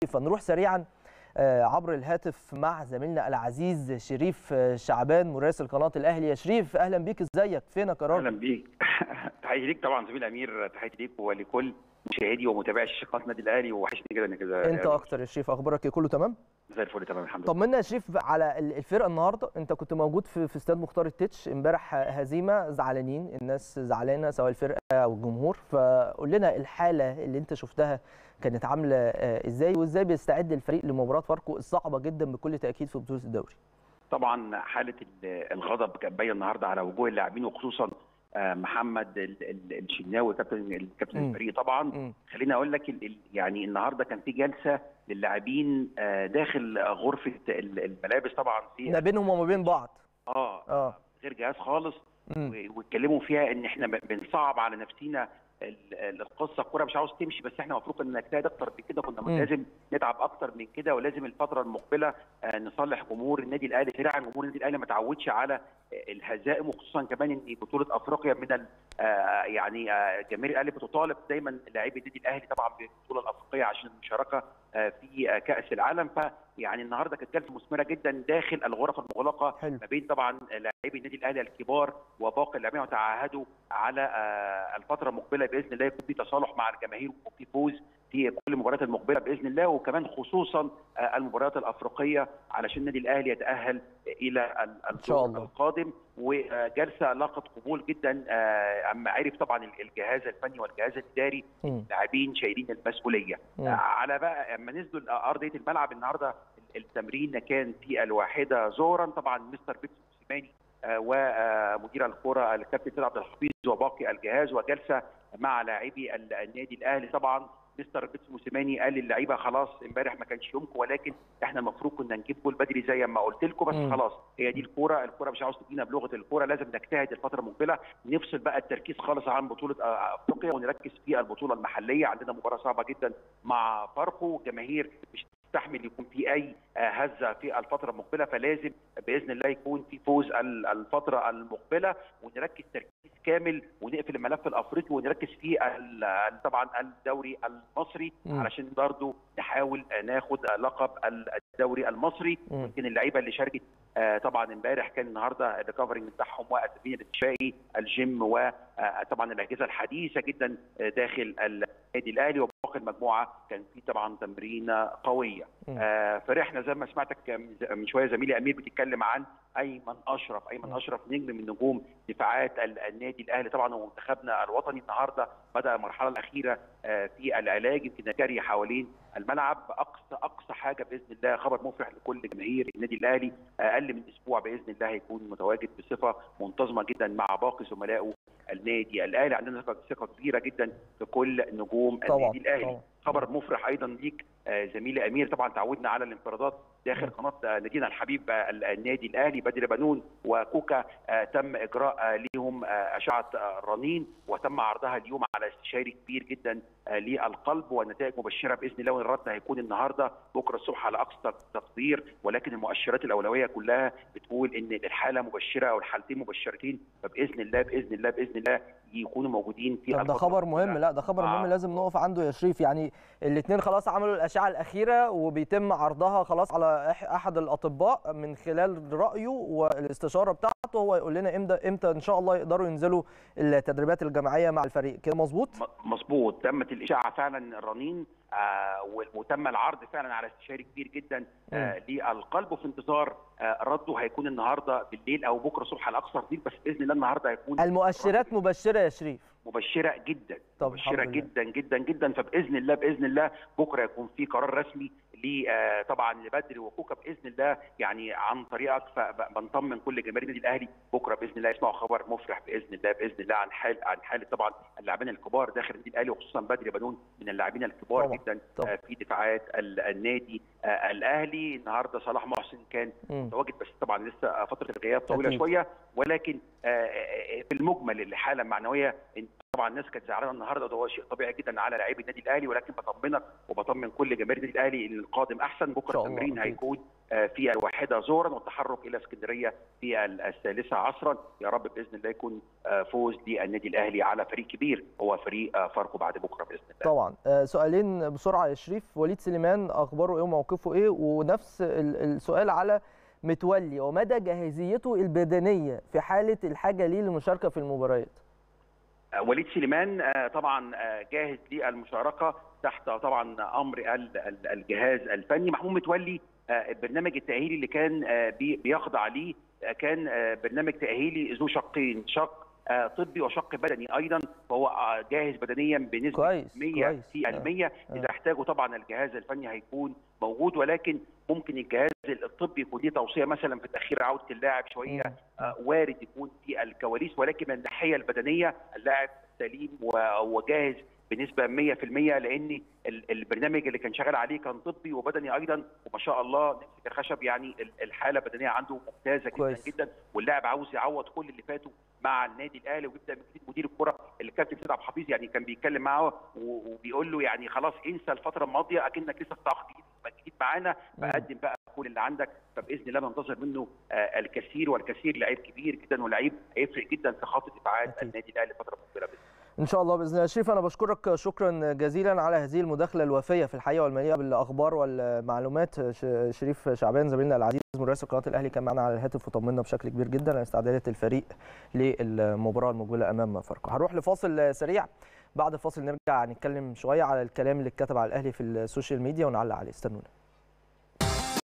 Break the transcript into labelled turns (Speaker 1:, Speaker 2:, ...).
Speaker 1: فنروح سريعا عبر الهاتف مع زميلنا العزيز شريف شعبان مراسل قناه الاهلي يا شريف اهلا بيك ازيك فينك يا راجل
Speaker 2: اهلا بيك تحياتي ليك طبعا زميل امير تحياتي ليك ولكل مشاهدي ومتابعي شاشات النادي الاهلي وحشني جدا كده
Speaker 1: انت اكتر يا شريف اخبارك كله تمام
Speaker 2: زي الفل تمام الحمد لله
Speaker 1: طمنا يا شريف على الفرقه النهارده انت كنت موجود في في استاد مختار التتش امبارح هزيمه زعلانين الناس زعلانه سواء الفرقه او الجمهور فقول لنا الحاله اللي انت شفتها كانت عامله ازاي وازاي بيستعد الفريق لمباراه فاركو الصعبه جدا بكل تاكيد في بطوله الدوري
Speaker 2: طبعا حاله الغضب كانت باينه النهارده على وجوه اللاعبين وخصوصا محمد الشناوي كابتن كابتن الفريق طبعا خليني اقول لك يعني النهارده كان في جلسه للاعبين داخل غرفه الملابس طبعا في
Speaker 1: ما بينهم وما بين بعض
Speaker 2: اه اه غير جهاز خالص واتكلموا فيها ان احنا بنصعب على نفسينا القصه الكوره مش عاوز تمشي بس احنا المفروض ان نجتهد اكتر من كده كنا لازم نتعب اكتر من كده ولازم الفتره المقبله نصلح جمهور النادي الاهلي سريعا جمهور النادي الاهلي ما تعودش على الهزائم وخصوصا كمان ان بطوله افريقيا من يعني جماهير الاهلي بتطالب دايما لاعبي النادي الاهلي طبعا بالبطوله الافريقيه عشان المشاركه في كاس العالم فيعني النهارده كانت جلسه مثمره جدا داخل الغرف المغلقه
Speaker 1: حلو.
Speaker 2: ما بين طبعا لاعبي النادي الاهلي الكبار وباقي اللاعبين وتعهدوا على الفتره المقبله باذن الله يكون في تصالح مع الجماهير وفي فوز في كل المباريات المقبله باذن الله وكمان خصوصا المباريات الافريقيه علشان النادي الاهلي يتاهل الى الدور القادم وجلسه لاقت قبول جدا اما عرف طبعا الجهاز الفني والجهاز الاداري اللاعبين شايلين المسؤوليه على بقى اما نزلوا ارضيه الملعب النهارده التمرين كان في الواحده ظهرا طبعا مستر بيتسو موسيماني ومدير الكره الكابتن سيد عبد الحفيظ وباقي الجهاز وجلسه مع لاعبي النادي الاهلي طبعا مستر بيتسو موسيماني قال للعيبه خلاص امبارح ما كانش يومكم ولكن احنا المفروض كنا نجيب جول بدري زي ما قلت لكم بس م. خلاص هي دي الكوره الكوره مش عاوز تدينا بلغه الكوره لازم نجتهد الفتره المقبله نفصل بقى التركيز خالص عن بطوله افريقيا ونركز في البطوله المحليه عندنا مباراه صعبه جدا مع فاركو جماهير مش تستحمل يكون في اي هزه في الفتره المقبله فلازم باذن الله يكون في فوز الفتره المقبله ونركز تركيز كامل ونقفل الملف الافريقي ونركز في طبعا الدوري المصري م. علشان برضه نحاول ناخد لقب الدوري المصري يمكن اللعيبه اللي شاركت طبعا امبارح كان النهارده الريكفرنج بتاعهم والتمرين الاستشفائي الجيم وطبعا الاجهزه الحديثه جدا داخل النادي الاهلي وباقي المجموعه كان في طبعا تمرينه قويه آه فرحنا زي ما سمعتك من شويه زميلي امير بتتكلم عن ايمن اشرف ايمن اشرف نجم من نجوم دفاعات النادي الاهلي طبعا ومنتخبنا الوطني النهارده بدا المرحله الاخيره آه في العلاج يمكن جري حوالين الملعب اقصى اقصى حاجه باذن الله خبر مفرح لكل جماهير النادي الاهلي اقل من اسبوع باذن الله هيكون متواجد بصفه منتظمه جدا مع باقي زملائه النادي الاهلي عندنا ثقه كبيره جدا في كل نجوم
Speaker 1: طبعا
Speaker 2: النادي الاهلي
Speaker 1: طبعا.
Speaker 2: خبر مفرح ايضا ليك زميلي امير طبعا تعودنا على الانفرادات داخل قناه نادينا الحبيب النادي الاهلي بدر بنون وكوكا تم اجراء ليهم اشعه رنين وتم عرضها اليوم على استشاري كبير جدا للقلب والنتائج مبشره باذن الله والرد هيكون النهارده بكره الصبح على اقصى تقدير ولكن المؤشرات الاولويه كلها بتقول ان الحاله مبشره او الحالتين مبشرتين فباذن الله باذن الله باذن الله يكونوا موجودين في
Speaker 1: ده خبر مهم لا ده خبر مهم لازم نقف عنده يا شريف يعني الاثنين خلاص عملوا الاشعه الاخيره وبيتم عرضها خلاص على احد الاطباء من خلال رايه والاستشاره بتاعته هو يقول لنا امتى امتى ان شاء الله يقدروا ينزلوا التدريبات الجماعيه مع الفريق كده مظبوط
Speaker 2: مظبوط تمت الاشاعه فعلا الرنين آه وتم العرض فعلا على استشاري كبير جدا آه للقلب وفي انتظار آه رده هيكون النهارده بالليل او بكره الصبح على اقصى تقدير بس باذن الله النهارده هيكون
Speaker 1: المؤشرات مبشره يا شريف
Speaker 2: مبشره جدا
Speaker 1: طب
Speaker 2: مبشره جدا جدا جدا فباذن الله باذن الله بكره يكون في قرار رسمي طبعا لبدري وكوكا باذن الله يعني عن طريقك فبنطمن كل جماهير النادي الاهلي بكره باذن الله يسمعوا خبر مفرح باذن الله باذن الله عن حال عن حاله طبعا اللاعبين الكبار داخل النادي الاهلي وخصوصا بدري بنون من اللاعبين الكبار طبعا. جدا طبعا. في دفاعات النادي الاهلي النهارده صلاح محسن كان متواجد بس طبعا لسه فتره الغياب طويله أكيد. شويه ولكن في المجمل الحاله المعنويه انت طبعا الناس كانت زعلانه النهارده وده هو شيء طبيعي جدا على لاعبي النادي الاهلي ولكن بطمنك وبطمن كل جماهير النادي الاهلي ان القادم احسن بكره
Speaker 1: شاء الله،
Speaker 2: التمرين
Speaker 1: أكيد.
Speaker 2: هيكون آه، في الواحده ظهرا والتحرك الى اسكندريه في ال- الثالثه عصرا يا رب باذن الله يكون آه، فوز للنادي الاهلي على فريق كبير هو فريق آه، فاركو بعد بكره باذن الله
Speaker 1: طبعا آه، سؤالين بسرعه يا شريف وليد سليمان اخباره ايه وموقفه ايه ونفس ال- السؤال على متولي ومدى جاهزيته البدنيه في حاله الحاجه ليه للمشاركه في المباريات
Speaker 2: آه، وليد سليمان آه، طبعا آه، جاهز للمشاركه تحت طبعا امر ال- ال- الجهاز الفني محمود متولي آه، البرنامج التاهيلي اللي كان آه، بي- بيخضع ليه آه، كان آه، برنامج تاهيلي ذو شقين شق آه، طبي وشق بدني ايضا فهو آه، جاهز بدنيا بنسبه
Speaker 1: كويس
Speaker 2: 100
Speaker 1: كويس
Speaker 2: في المية
Speaker 1: آه.
Speaker 2: اذا احتاجوا طبعا الجهاز الفني هيكون موجود ولكن ممكن الجهاز الطبي يكون ليه توصيه مثلا في تاخير عوده اللاعب شويه
Speaker 1: مم.
Speaker 2: آه، وارد يكون في الكواليس ولكن من الناحيه البدنيه اللاعب سليم و- وجاهز بنسبه 100% لان ال- البرنامج اللي كان شغال عليه كان طبي وبدني ايضا وما شاء الله نمسك الخشب يعني ال- الحاله البدنيه عنده ممتازه جدا
Speaker 1: كويس.
Speaker 2: جدا واللاعب عاوز يعوض كل اللي فاته مع النادي الاهلي ويبدا من جديد مدير الكره اللي كابتن سيد عبد الحفيظ يعني كان بيتكلم معاه و- وبيقول له يعني خلاص انسى الفتره الماضيه اكنك لسه في تعاقد جديد جديد معانا
Speaker 1: مم.
Speaker 2: فقدم بقى كل اللي عندك فباذن الله ننتظر منه آه، الكثير والكثير لعيب كبير جدا ولعيب هيفرق جدا في خط دفاعات
Speaker 1: أكيد.
Speaker 2: النادي الاهلي الفتره المقبله باذن الله
Speaker 1: ان شاء الله باذن الله شريف انا بشكرك شكرا جزيلا على هذه المداخله الوافيه في الحقيقه والمليئه بالاخبار والمعلومات ش- شريف شعبان زميلنا العزيز مراسل قناه الاهلي كان معنا على الهاتف وطمنا بشكل كبير جدا على استعدادات الفريق للمباراه المقبله امام فاركو هنروح لفاصل سريع بعد الفاصل نرجع نتكلم شويه على الكلام اللي اتكتب على الاهلي في السوشيال ميديا ونعلق عليه استنونا